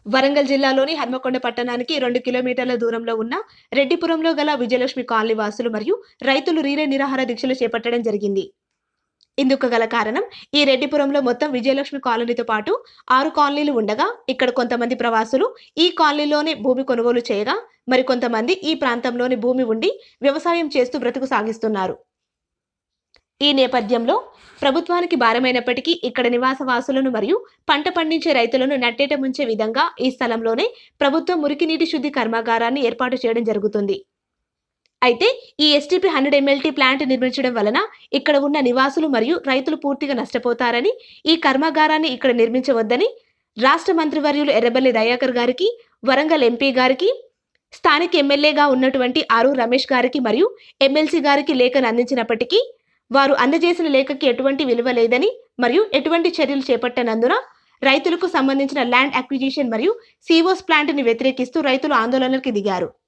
వరంగల్ జిల్లాలోని హన్మకొండ పట్టణానికి రెండు కిలోమీటర్ల దూరంలో ఉన్న రెడ్డిపురంలో గల విజయలక్ష్మి కాలనీ వాసులు మరియు రైతులు రీలే నిరాహార దీక్షలు చేపట్టడం జరిగింది ఇందుకు గల కారణం ఈ రెడ్డిపురంలో మొత్తం విజయలక్ష్మి కాలనీతో పాటు ఆరు కాలనీలు ఉండగా ఇక్కడ కొంతమంది ప్రవాసులు ఈ కాలనీలోనే భూమి కొనుగోలు చేయగా మరికొంతమంది ఈ ప్రాంతంలోని భూమి ఉండి వ్యవసాయం చేస్తూ బ్రతుకు సాగిస్తున్నారు ఈ నేపథ్యంలో ప్రభుత్వానికి భారమైనప్పటికీ ఇక్కడ నివాసవాసులను మరియు పంట పండించే రైతులను నట్టేట ముంచే విధంగా ఈ స్థలంలోనే ప్రభుత్వం మురికినీటి శుద్ధి కర్మాగారాన్ని ఏర్పాటు చేయడం జరుగుతుంది అయితే ఈ ఎస్టీపీ హండ్రెడ్ ఎంఎల్టీ ప్లాంట్ నిర్మించడం వలన ఇక్కడ ఉన్న నివాసులు మరియు రైతులు పూర్తిగా నష్టపోతారని ఈ కర్మాగారాన్ని ఇక్కడ నిర్మించవద్దని రాష్ట్ర మంత్రివర్యులు ఎర్రబెల్లి దయాకర్ గారికి వరంగల్ ఎంపీ గారికి స్థానిక ఎమ్మెల్యేగా ఉన్నటువంటి ఆరు రమేష్ గారికి మరియు ఎమ్మెల్సీ గారికి లేఖను అందించినప్పటికీ వారు అందజేసిన లేఖకి ఎటువంటి విలువ లేదని మరియు ఎటువంటి చర్యలు చేపట్టనందున రైతులకు సంబంధించిన ల్యాండ్ అక్విజిషన్ మరియు సీవోస్ ప్లాంట్ ని వ్యతిరేకిస్తూ రైతులు ఆందోళనలకు దిగారు